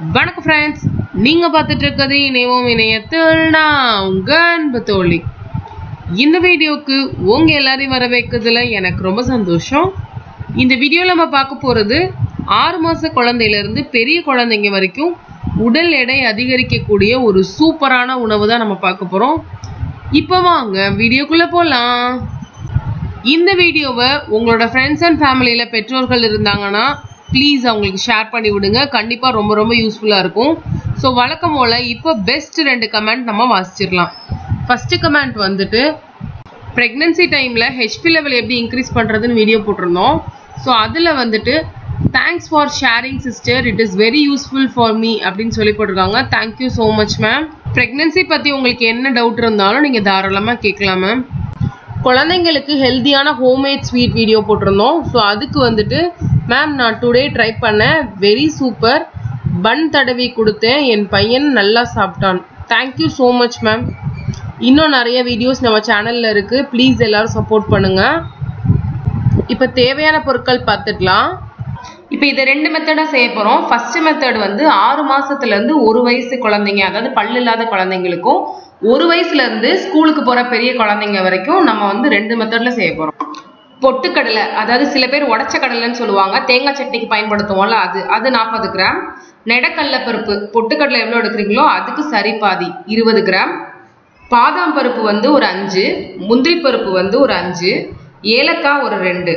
வணக்கம் ஃப்ரெண்ட்ஸ் நீங்க பார்த்துட்டு இருக்கிறது இணைவோம் இணையத்தில் நான் உங்க அன்பு தோழி இந்த வீடியோக்கு உங்க எல்லாரையும் வர வைக்கிறதுல எனக்கு ரொம்ப சந்தோஷம் இந்த வீடியோவில் நம்ம பார்க்க போறது ஆறு மாச குழந்தையில இருந்து பெரிய குழந்தைங்க வரைக்கும் உடல் எடை அதிகரிக்கக்கூடிய ஒரு சூப்பரான உணவு தான் நம்ம பார்க்க போறோம் இப்போ வாங்க வீடியோக்குள்ள போலாம் இந்த வீடியோவை உங்களோட ஃப்ரெண்ட்ஸ் அண்ட் ஃபேமிலியில் பெற்றோர்கள் இருந்தாங்கன்னா ப்ளீஸ் அவங்களுக்கு ஷேர் பண்ணி விடுங்க கண்டிப்பாக ரொம்ப ரொம்ப யூஸ்ஃபுல்லாக இருக்கும் ஸோ வழக்கம் போல் இப்போ பெஸ்ட் ரெண்டு கமெண்ட் நம்ம வாசிச்சிடலாம் ஃபஸ்ட்டு கமெண்ட் வந்துட்டு ப்ரெக்னென்சி டைமில் ஹெச்பி லெவல் எப்படி இன்க்ரீஸ் பண்ணுறதுன்னு வீடியோ போட்டிருந்தோம் ஸோ அதில் வந்துட்டு thanks for sharing sister it is very useful for me அப்படின்னு சொல்லி போட்டிருக்காங்க thank you so much ma'am pregnancy பற்றி உங்களுக்கு என்ன டவுட் இருந்தாலும் நீங்கள் தாராளமாக கேட்கலாம் மேம் குழந்தைங்களுக்கு ஹெல்த்தியான ஹோம்மேட் ஸ்வீட் வீடியோ போட்டிருந்தோம் ஸோ அதுக்கு வந்துட்டு மேம் நான் டுடே ட்ரை பண்ணேன் வெரி சூப்பர் பன் தடவி கொடுத்தேன் என் பையன் நல்லா சாப்பிட்டான் தேங்க்யூ ஸோ மச் மேம் இன்னும் நிறைய வீடியோஸ் நம்ம சேனலில் இருக்குது ப்ளீஸ் எல்லோரும் சப்போர்ட் பண்ணுங்கள் இப்போ தேவையான பொருட்கள் பார்த்துக்கலாம் இப்போ இதை ரெண்டு மெத்தடாக செய்ய போகிறோம் ஃபர்ஸ்ட் மெத்தட் வந்து ஆறு மாதத்துலேருந்து ஒரு வயசு குழந்தைங்க அதாவது பல்லு இல்லாத குழந்தைங்களுக்கும் ஒரு வயசுலேருந்து ஸ்கூலுக்கு போகிற பெரிய குழந்தைங்க வரைக்கும் நம்ம வந்து ரெண்டு மெத்தடில் செய்ய போகிறோம் பொட்டுக்கடலை அதாவது சில பேர் உடச்ச கடலைன்னு சொல்லுவாங்க தேங்காய் சட்னிக்கு பயன்படுத்துவோம்ல அது அது நாற்பது கிராம் நெடக்கடலை பருப்பு பொட்டுக்கடலை எவ்வளோ எடுக்கிறீங்களோ அதுக்கு சரி பாதி இருபது கிராம் பாதாம் பருப்பு வந்து ஒரு அஞ்சு முந்திரி பருப்பு வந்து ஒரு அஞ்சு ஏலக்காய் ஒரு ரெண்டு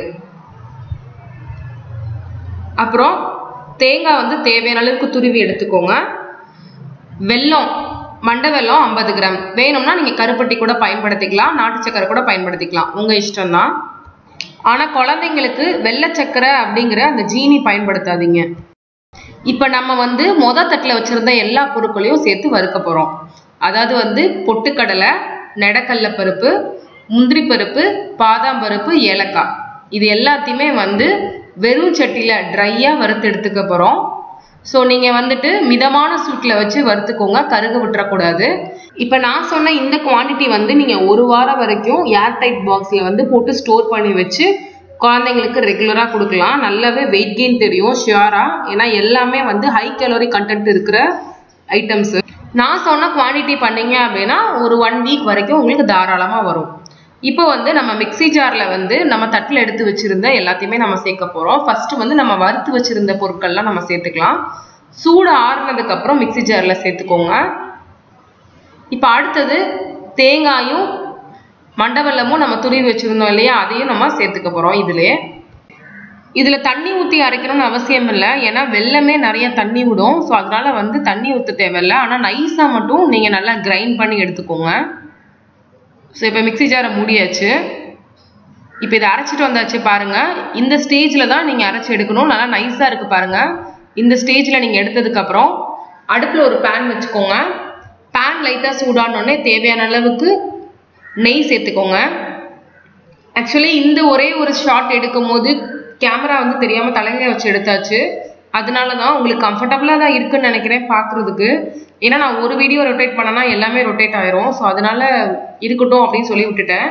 அப்புறம் தேங்காய் வந்து தேவையான அளவுக்கு துருவி எடுத்துக்கோங்க வெல்லம் மண்டை வெல்லம் ஐம்பது கிராம் வேணும்னா நீங்கள் கருப்பட்டி கூட பயன்படுத்திக்கலாம் நாட்டு சக்கரை கூட பயன்படுத்திக்கலாம் உங்கள் இஷ்டம்தான் ஆனால் குழந்தைங்களுக்கு வெள்ளை சக்கரை அப்படிங்கிற அந்த ஜீனி பயன்படுத்தாதீங்க இப்போ நம்ம வந்து மொத தட்டில் வச்சுருந்த எல்லா பொருட்களையும் சேர்த்து வறுக்க போகிறோம் அதாவது வந்து பொட்டுக்கடலை நெடக்கடலை பருப்பு முந்திரி பருப்பு பாதாம் பருப்பு ஏலக்காய் இது எல்லாத்தையுமே வந்து வெறும் சட்டியில் ட்ரையாக வறுத்து எடுத்துக்க போகிறோம் ஸோ நீங்கள் வந்துட்டு மிதமான சூட்டில் வச்சு வறுத்துக்கோங்க கருக விட்டுறக்கூடாது இப்போ நான் சொன்ன இந்த குவான்டிட்டி வந்து நீங்கள் ஒரு வாரம் வரைக்கும் ஏர் டைட் பாக்ஸில் வந்து போட்டு ஸ்டோர் பண்ணி வச்சு குழந்தைங்களுக்கு ரெகுலராக கொடுக்கலாம் நல்லாவே வெயிட் கெயின் தெரியும் ஷியோராக ஏன்னா எல்லாமே வந்து ஹை கலோரி கண்டென்ட் இருக்கிற ஐட்டம்ஸு நான் சொன்ன குவான்டிட்டி பண்ணீங்க அப்படின்னா ஒரு ஒன் வீக் வரைக்கும் உங்களுக்கு தாராளமாக வரும் இப்போ வந்து நம்ம மிக்சி ஜாரில் வந்து நம்ம தட்டில் எடுத்து வச்சுருந்த எல்லாத்தையுமே நம்ம சேர்க்க போகிறோம் ஃபஸ்ட்டு வந்து நம்ம வறுத்து வச்சுருந்த பொருட்கள்லாம் நம்ம சேர்த்துக்கலாம் சூடு ஆறுனதுக்கப்புறம் மிக்சி ஜாரில் சேர்த்துக்கோங்க இப்போ அடுத்தது தேங்காயும் மண்டவெல்லமும் நம்ம துருவி வச்சுருந்தோம் இல்லையா அதையும் நம்ம சேர்த்துக்க போகிறோம் இதிலே இதில் தண்ணி ஊற்றி அரைக்கணும்னு அவசியம் இல்லை ஏன்னா வெள்ளமே நிறைய தண்ணி விடும் ஸோ அதனால் வந்து தண்ணி ஊற்ற தேவையில்லை ஆனால் நைஸாக மட்டும் நீங்கள் நல்லா கிரைண்ட் பண்ணி எடுத்துக்கோங்க ஸோ இப்போ மிக்சி ஜாரை மூடியாச்சு இப்போ இதை அரைச்சிட்டு வந்தாச்சு பாருங்கள் இந்த ஸ்டேஜில் தான் நீங்கள் அரைச்சி எடுக்கணும் நல்லா நைஸாக இருக்குது பாருங்கள் இந்த ஸ்டேஜில் நீங்கள் எடுத்ததுக்கப்புறம் அடுப்பில் ஒரு பேன் வச்சுக்கோங்க பேன் லைட்டாக சூடானோடனே தேவையான அளவுக்கு நெய் சேர்த்துக்கோங்க ஆக்சுவலி இந்த ஒரே ஒரு ஷாட் எடுக்கும் போது கேமரா வந்து தெரியாமல் தலையில வச்சு எடுத்தாச்சு அதனால தான் உங்களுக்கு கம்ஃபர்டபுளாக தான் இருக்குன்னு நினைக்கிறேன் பார்க்குறதுக்கு ஏன்னா நான் ஒரு வீடியோ ரொட்டேட் பண்ணனா எல்லாமே ரொட்டேட் ஆயிரும் ஸோ அதனால இருக்கட்டும் அப்படின்னு சொல்லி விட்டுட்டேன்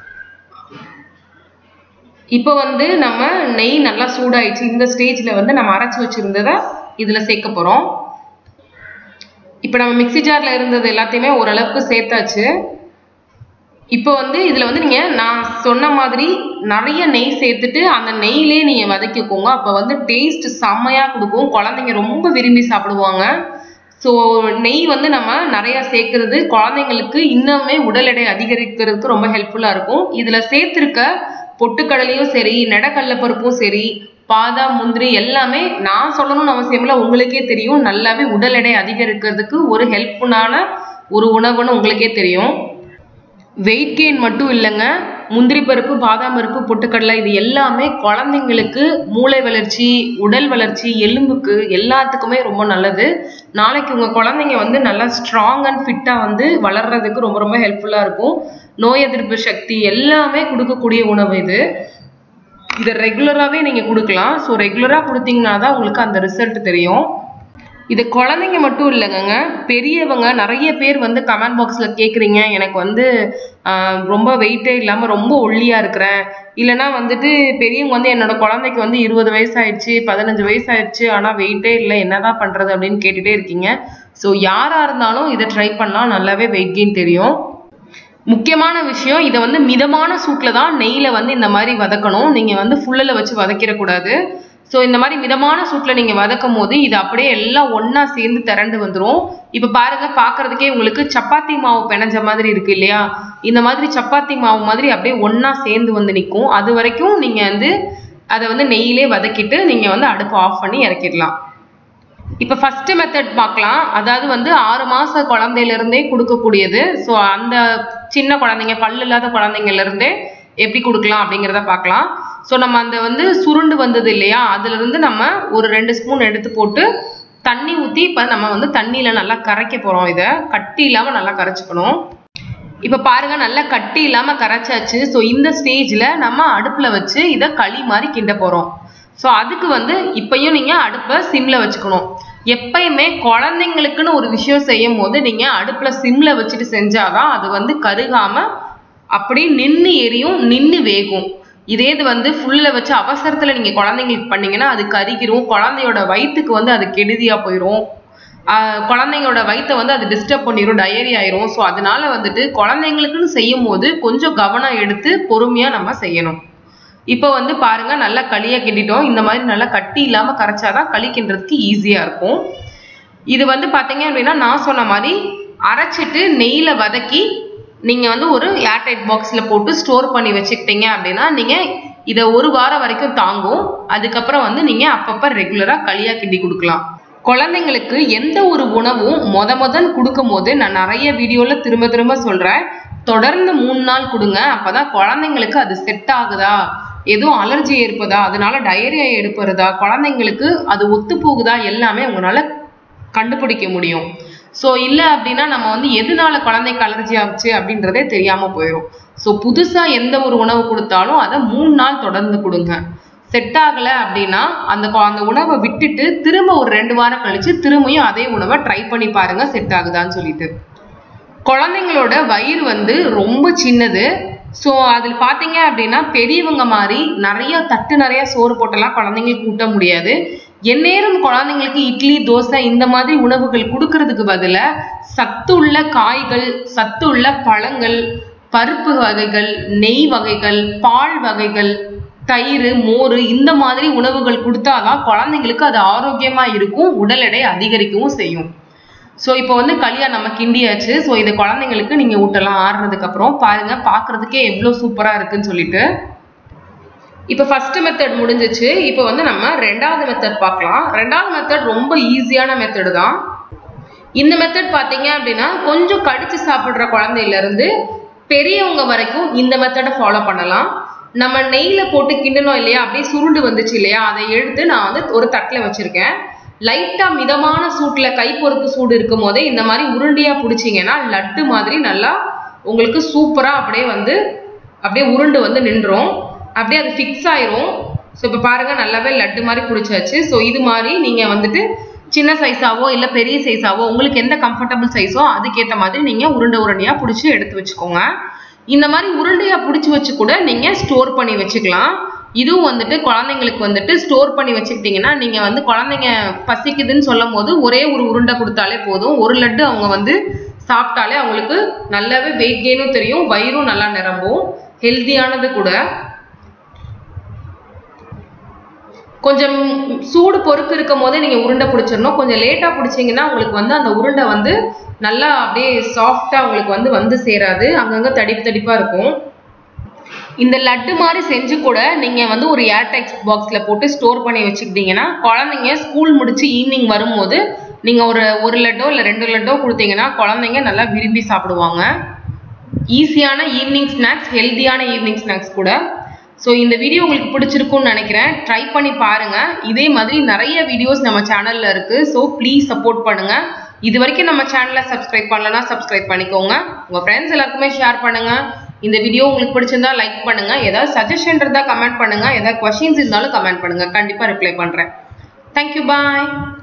இப்போ வந்து நம்ம நெய் நல்லா சூடாயிடுச்சு இந்த ஸ்டேஜில் வந்து நம்ம அரைச்சி வச்சுருந்ததை இதில் சேர்க்க போகிறோம் இப்போ நம்ம மிக்சி ஜாரில் இருந்தது எல்லாத்தையுமே ஓரளவுக்கு சேர்த்தாச்சு இப்போ வந்து இதில் வந்து நீங்கள் நான் சொன்ன மாதிரி நிறைய நெய் சேர்த்துட்டு அந்த நெய்லே நீங்கள் வதக்கிக்கோங்க அப்போ வந்து டேஸ்ட் செம்மையாக கொடுக்கும் குழந்தைங்க ரொம்ப விரும்பி சாப்பிடுவாங்க ஸோ நெய் வந்து நம்ம நிறையா சேர்க்கறது குழந்தைங்களுக்கு இன்னுமே உடல் எடை அதிகரிக்கிறதுக்கு ரொம்ப ஹெல்ப்ஃபுல்லாக இருக்கும் இதில் சேர்த்துருக்க பொட்டுக்கடலையும் சரி நெடக்கடலை பருப்பும் சரி பாதாம் முந்திரி எல்லாமே நான் சொல்லணும்னு அவசியம் இல்லை உங்களுக்கே தெரியும் நல்லாவே உடல் எடை அதிகரிக்கிறதுக்கு ஒரு ஹெல்ப்ஃபுல்லான ஒரு உணவுன்னு உங்களுக்கே தெரியும் வெயிட் கெயின் மட்டும் இல்லைங்க முந்திரி பருப்பு பாதாம் பருப்பு பொட்டுக்கடலை இது எல்லாமே குழந்தைங்களுக்கு மூளை வளர்ச்சி உடல் வளர்ச்சி எலும்புக்கு எல்லாத்துக்குமே ரொம்ப நல்லது நாளைக்கு உங்கள் குழந்தைங்க வந்து நல்லா ஸ்ட்ராங் அண்ட் ஃபிட்டாக வந்து வளர்றதுக்கு ரொம்ப ரொம்ப ஹெல்ப்ஃபுல்லாக இருக்கும் நோய் எதிர்ப்பு சக்தி எல்லாமே கொடுக்கக்கூடிய உணவு இது இதை ரெகுலராகவே நீங்கள் கொடுக்கலாம் ஸோ ரெகுலராக கொடுத்தீங்கன்னா தான் உங்களுக்கு அந்த ரிசல்ட் தெரியும் இது குழந்தைங்க மட்டும் இல்லைங்க பெரியவங்க நிறைய பேர் வந்து கமெண்ட் பாக்ஸில் கேட்குறீங்க எனக்கு வந்து ஆஹ், ரொம்ப வெயிட்டே இல்லாமல் ரொம்ப ஒல்லியாக இருக்கிறேன் இல்லைன்னா வந்துட்டு பெரியவங்க வந்து என்னோட குழந்தைக்கு வந்து இருபது வயசு ஆயிடுச்சு பதினஞ்சு வயசு ஆயிடுச்சு ஆனால் வெயிட்டே இல்லை என்னதான் பண்றது அப்படின்னு கேட்டுட்டே இருக்கீங்க ஸோ யாரா இருந்தாலும் இதை ட்ரை பண்ணலாம் நல்லாவே வெயிட் கெயின் தெரியும் முக்கியமான விஷயம் இதை வந்து மிதமான சூட்டில் தான் நெய்யில் வந்து இந்த மாதிரி வதக்கணும் நீங்கள் வந்து ஃபுல்லில் வச்சு வதக்கிடக்கூடாது ஸோ இந்த மாதிரி மிதமான சூட்டில் நீங்கள் வதக்கும் போது இது அப்படியே எல்லாம் ஒன்றா சேர்ந்து திரண்டு வந்துடும் இப்போ பாருங்க பார்க்கறதுக்கே உங்களுக்கு சப்பாத்தி மாவு பிணைஞ்ச மாதிரி இருக்கு இல்லையா இந்த மாதிரி சப்பாத்தி மாவு மாதிரி அப்படியே ஒன்றா சேர்ந்து வந்து நிற்கும் அது வரைக்கும் நீங்கள் வந்து அதை வந்து நெய்யிலே வதக்கிட்டு நீங்கள் வந்து அடுப்பு ஆஃப் பண்ணி இறக்கிடலாம் இப்போ ஃபர்ஸ்ட் மெத்தட் பார்க்கலாம் அதாவது வந்து ஆறு மாச குழந்தையில இருந்தே கொடுக்கக்கூடியது ஸோ அந்த சின்ன குழந்தைங்க பல்லு இல்லாத குழந்தைங்கள்ல இருந்தே எப்படி கொடுக்கலாம் அப்படிங்கிறத பார்க்கலாம் ஸோ நம்ம அந்த வந்து சுருண்டு வந்தது இல்லையா அதுல இருந்து நம்ம ஒரு ரெண்டு ஸ்பூன் எடுத்து போட்டு தண்ணி ஊற்றி இப்போ நம்ம வந்து தண்ணியில நல்லா கரைக்க போறோம் இதை கட்டி இல்லாம நல்லா கரைச்சிக்கணும் இப்போ பாருங்க நல்லா கட்டி இல்லாம கரைச்சாச்சு ஸோ இந்த ஸ்டேஜ்ல நம்ம அடுப்புல வச்சு இதை களி மாதிரி கிண்ட போறோம் ஸோ அதுக்கு வந்து இப்பயும் நீங்க அடுப்பை சிம்ல வச்சுக்கணும் எப்பயுமே குழந்தைங்களுக்குன்னு ஒரு விஷயம் செய்யும் போது நீங்க அடுப்புல சிம்ல வச்சுட்டு செஞ்சாதான் அது வந்து கருகாம அப்படியே நின்று எரியும் நின்று வேகும் இதே இது வந்து ஃபுல்ல வச்சு அவசரத்துல நீங்க குழந்தைங்களுக்கு பண்ணீங்கன்னா அது கருகிரும் குழந்தையோட வயிற்றுக்கு வந்து அது கெடுதியா போயிடும் ஆஹ் குழந்தைங்களோட வயித்தை வந்து அது டிஸ்டர்ப் பண்ணிடும் டயரி ஆயிரும் ஸோ அதனால வந்துட்டு குழந்தைங்களுக்குன்னு செய்யும் போது கொஞ்சம் கவனம் எடுத்து பொறுமையா நம்ம செய்யணும் இப்போ வந்து பாருங்க நல்லா களியை கிண்டிட்டோம் இந்த மாதிரி நல்லா கட்டி இல்லாம கரைச்சாதான் களி கிண்டுறதுக்கு ஈஸியா இருக்கும் இது வந்து பாத்தீங்க அப்படின்னா நான் சொன்ன மாதிரி அரைச்சிட்டு நெய்யில வதக்கி நீங்க வந்து ஒரு ஏர்டைட் பாக்ஸ்ல போட்டு ஸ்டோர் பண்ணி வச்சுக்கிட்டீங்க அப்படின்னா நீங்க இதை ஒரு வாரம் வரைக்கும் தாங்கும் அதுக்கப்புறம் வந்து நீங்க அப்பப்ப ரெகுலரா களியா கிண்டி கொடுக்கலாம் குழந்தைங்களுக்கு எந்த ஒரு உணவும் மொத முதல் கொடுக்கும் போது நான் நிறைய வீடியோல திரும்ப திரும்ப சொல்றேன் தொடர்ந்து மூணு நாள் கொடுங்க அப்பதான் குழந்தைங்களுக்கு அது செட் ஆகுதா எதுவும் அலர்ஜி ஏற்பதா அதனால டயரியா ஏற்படுறதா குழந்தைங்களுக்கு அது ஒத்து போகுதா எல்லாமே உங்களால கண்டுபிடிக்க முடியும் ஸோ இல்லை அப்படின்னா நம்ம வந்து எதனால குழந்தைக்கு அலர்ஜி ஆச்சு அப்படின்றதே தெரியாம போயிடும் ஸோ புதுசா எந்த ஒரு உணவு கொடுத்தாலும் அதை மூணு நாள் தொடர்ந்து கொடுங்க செட் ஆகலை அப்படின்னா அந்த கொ- அந்த உணவை விட்டுட்டு திரும்ப ஒரு ரெண்டு வாரம் கழிச்சு திரும்பியும் அதே உணவை ட்ரை பண்ணி பாருங்க செட் ஆகுதான்னு சொல்லிட்டு குழந்தைங்களோட வயிறு வந்து ரொம்ப சின்னது ஸோ அதில் பார்த்தீங்க அப்படின்னா பெரியவங்க மாதிரி நிறைய தட்டு நிறைய சோறு போட்டெல்லாம் குழந்தைங்களுக்கு ஊட்ட முடியாது எந்நேரம் குழந்தைங்களுக்கு இட்லி தோசை இந்த மாதிரி உணவுகள் கொடுக்கறதுக்கு பதிலாக சத்துள்ள காய்கள் சத்துள்ள பழங்கள் பருப்பு வகைகள் நெய் வகைகள் பால் வகைகள் தயிர் மோர் இந்த மாதிரி உணவுகள் கொடுத்தாதான் குழந்தைங்களுக்கு அது ஆரோக்கியமா இருக்கும் உடல் எடை அதிகரிக்கவும் செய்யும் ஸோ இப்போ வந்து களியா நம்ம கிண்டியாச்சு ஸோ இதை குழந்தைங்களுக்கு நீங்க ஊட்டலாம் ஆறுனதுக்கு அப்புறம் பாருங்க பார்க்கிறதுக்கே எவ்வளோ சூப்பரா இருக்குன்னு சொல்லிட்டு இப்போ ஃபர்ஸ்ட் மெத்தட் முடிஞ்சிச்சு இப்போ வந்து நம்ம ரெண்டாவது மெத்தட் பார்க்கலாம் ரெண்டாவது மெத்தட் ரொம்ப ஈஸியான மெத்தடு தான் இந்த மெத்தட் பார்த்தீங்க அப்படின்னா கொஞ்சம் கடிச்சு சாப்பிட்ற குழந்தையில இருந்து பெரியவங்க வரைக்கும் இந்த மெத்தடை ஃபாலோ பண்ணலாம் நம்ம நெய்யில போட்டு கிண்டணும் இல்லையா அப்படியே சுருண்டு வந்துச்சு இல்லையா அதை எடுத்து நான் வந்து ஒரு தட்டில் வச்சிருக்கேன் லைட்டா மிதமான சூட்ல கை பொறுப்பு சூடு இருக்கும் போதே இந்த மாதிரி உருண்டையா பிடிச்சிங்கன்னா லட்டு மாதிரி நல்லா உங்களுக்கு சூப்பரா அப்படியே வந்து அப்படியே உருண்டு வந்து நின்றும் அப்படியே அது ஃபிக்ஸ் ஆயிரும் ஸோ இப்போ பாருங்க நல்லாவே லட்டு மாதிரி பிடிச்சாச்சு ஸோ இது மாதிரி நீங்க வந்துட்டு சின்ன சைஸாவோ இல்ல பெரிய சைஸாவோ உங்களுக்கு எந்த கம்ஃபர்டபுள் சைஸோ அதுக்கேற்ற மாதிரி நீங்க உருண்டை உருண்டையா பிடிச்சி எடுத்து வச்சுக்கோங்க இந்த மாதிரி உருண்டையா பிடிச்சி வச்சு கூட நீங்க ஸ்டோர் பண்ணி வச்சுக்கலாம் இதுவும் வந்துட்டு குழந்தைங்களுக்கு வந்துட்டு ஸ்டோர் பண்ணி வச்சுக்கிட்டீங்கன்னா நீங்க வந்து குழந்தைங்க பசிக்குதுன்னு சொல்லும் போது ஒரே ஒரு உருண்டை கொடுத்தாலே போதும் ஒரு லட்டு அவங்க வந்து சாப்பிட்டாலே அவங்களுக்கு நல்லாவே வெயிட் கெயினும் தெரியும் வயிறும் நல்லா நிரம்பும் ஹெல்தியானது கூட கொஞ்சம் சூடு பொறுப்பு இருக்கும் போதே நீங்க உருண்டை பிடிச்சிடணும் கொஞ்சம் லேட்டா பிடிச்சீங்கன்னா உங்களுக்கு வந்து அந்த உருண்டை வந்து நல்லா அப்படியே சாஃப்டா உங்களுக்கு வந்து வந்து சேராது அங்கங்க தடிப்பு தடிப்பா இருக்கும் இந்த லட்டு மாதிரி செஞ்சு கூட நீங்க வந்து ஒரு ஏர்டெக்ஸ் பாக்ஸ்ல போட்டு ஸ்டோர் பண்ணி வச்சுக்கிட்டீங்கன்னா குழந்தைங்க ஸ்கூல் முடிச்சு ஈவினிங் வரும்போது நீங்க ஒரு ஒரு லட்டோ இல்ல ரெண்டு லட்டோ கொடுத்தீங்கன்னா குழந்தைங்க நல்லா விரும்பி சாப்பிடுவாங்க ஈஸியான ஈவினிங் ஸ்நாக்ஸ் ஹெல்தியான ஈவினிங் ஸ்நாக்ஸ் கூட ஸோ இந்த வீடியோ உங்களுக்கு பிடிச்சிருக்கும்னு நினைக்கிறேன் ட்ரை பண்ணி பாருங்க இதே மாதிரி நிறைய வீடியோஸ் நம்ம சேனல்ல இருக்கு ஸோ ப்ளீஸ் சப்போர்ட் பண்ணுங்க இது வரைக்கும் நம்ம சேனலை சப்ஸ்கிரைப் பண்ணலன்னா சப்ஸ்கிரைப் பண்ணிக்கோங்க உங்க ஃப்ரெண்ட்ஸ் எல்லாருக்குமே ஷேர் பண்ணுங்க இந்த வீடியோ உங்களுக்கு பிடிச்சிருந்தா லைக் பண்ணுங்க ஏதாவது சஜஷன் இருந்தா கமெண்ட் பண்ணுங்க ஏதாவது கொஸ்டின்ஸ் இருந்தாலும் கமெண்ட் பண்ணுங்க கண்டிப்பா ரிப்ளை பண்றேன் தேங்க்யூ பாய்